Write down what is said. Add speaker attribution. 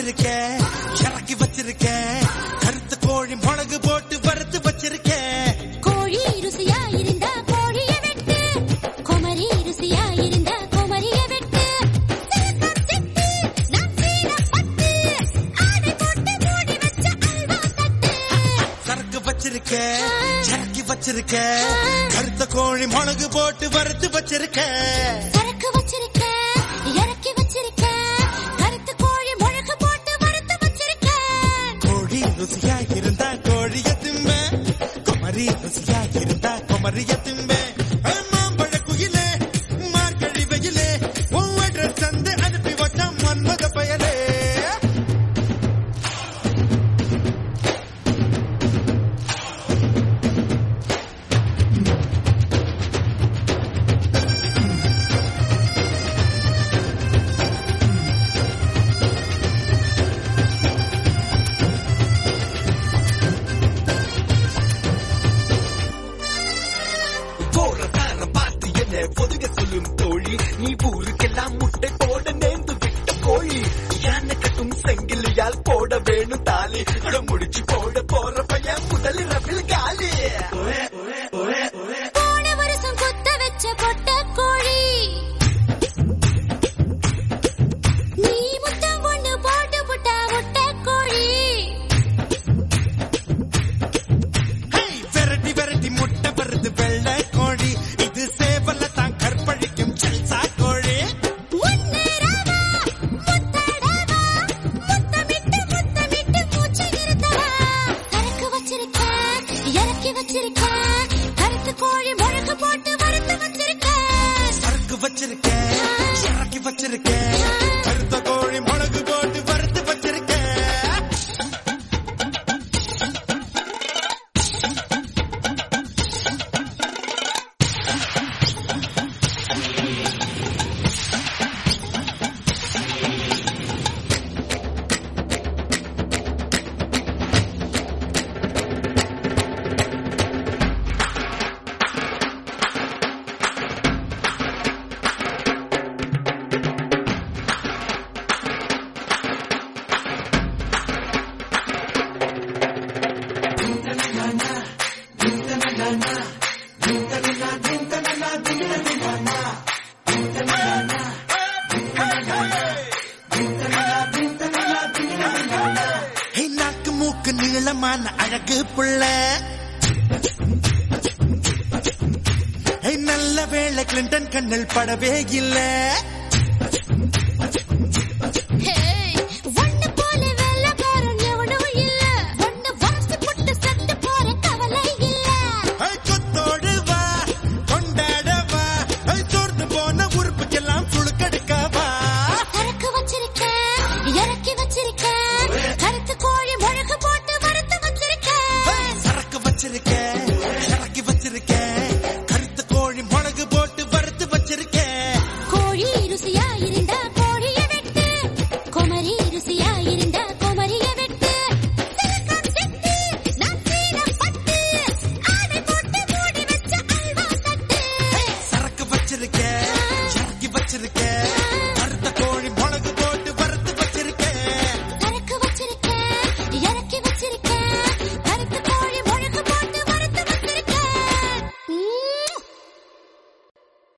Speaker 1: வச்சிருக்கேன் இறக்கி வச்சிருக்கேன் கருத்து கோழி மிளகு போட்டு வறுத்து வச்சிருக்கேன்
Speaker 2: கோழி ருசியா இருந்தா கோழிய வெட்டு குமரி ருசியா இருந்தா குமரிய வெட்டு சிறுக்கம் சிட்டு, நான் சீன பட்டு, ஆடை போட்டு மூடி வச்ச அல்வா தட்டு.
Speaker 1: சரக்கு வச்சிருக்கேன் இறக்கி வச்சிருக்கேன் கருத்த கோழி மிளகு போட்டு வறுத்து வச்சிருக்கேன்
Speaker 2: சரக்கு வச்சிருக்க, இறக்கி வச்சிருக்க, கருத்து கோழி முழக்கு போட்டு வறுத்து வச்சிருக்க.
Speaker 1: கோழி ருசியா இருந்தா கோழிய திம்ப குமரி ருசியா இருந்தா குமரிய திம்ப மாம்பழ குயிலே மார்கழி வெயிலே ஒவ்வொரு சந்து அனுப்பி வச்ச மன்மத பயலே
Speaker 3: போற தாரம் பார்த்து என்ன ஒதுங்க சொல்லும் தோழி நீ ஊருக்கெல்லாம் முட்டை போட நேர்ந்து விட்ட கோழி யானை கட்டும் செங்கிலியால் போட வேணும் தாலி அட முடிச்சு போட போற பையன் முதல் ரவில் காலி
Speaker 2: போன வருஷம் குத்த வச்ச பொட்ட கோழி நீ முத்தம் ஒண்ணு போட்டு புட்டா முட்டை கோழி
Speaker 1: ஹேய், விரட்டி விரட்டி முட்டை வருது வெள்ளை கோழி இது சேவல தான் கற்பழிக்கும் செல்சா கோழி
Speaker 2: முன்னேறவா, முத்தடவா, முத்தமிட்டு முத்தமிட்டு மூச்சை நிறுத்தவா. சரக்கு வச்சிருக்க, இறக்கி வச்சிருக்க, கருத்து கோழி முழக்கு போட்டு வறுத்து வச்சிருக்க.
Speaker 1: சரக்கு வச்சிருக்கேன் இறக்கி வச்சிருக்கேன் கருத்த கோழி மிளகு போட்டு வறுத்து வச்சிருக்கேன் ஹேய், நாக்கு மூக்கு நீளமான அழகு புள்ள ஹேய், நல்ல வேளை கிளின்டன் கண்ணில் படவே இல்லை
Speaker 2: ஹேய், ஒண்ணு போல வெள்ளைக்காரன் எவனும் இல்ல. ஒண்ணு வாசி புட்டு செத்து போற கவலை இல்ல.
Speaker 1: ஐ, கொத்தோடு வா கொண்டாட வா ஐ, சோர்ந்து போன உறுப்புக்கெல்லாம் சுழுக்கெடுக்க வா
Speaker 2: சரக்கு வச்சிருக்க, இறக்கி வச்சிருக்க, கருத்து கோழி முழக்கு போட்டு வறுத்து வச்சிருக்க.
Speaker 1: சரக்கு வச்சிருக்கேன் இறக்கி வச்சிருக்கேன் கருத்து கோழி மிளகு போட்டு வறுத்து வச்சிருக்கேன்
Speaker 2: கோழி ருசியா இருந்தா கோழிய வெட்டு குமரி ருசியா இருந்தா குமரிய வெட்டு சிறுக்கம் சிட்டு, நான் சீன பட்டு, ஆடை போட்டு மூடி வச்ச அல்வா தட்டு.
Speaker 1: சரக்கு வச்சிருக்கேன் இறக்கி வச்சிருக்கேன்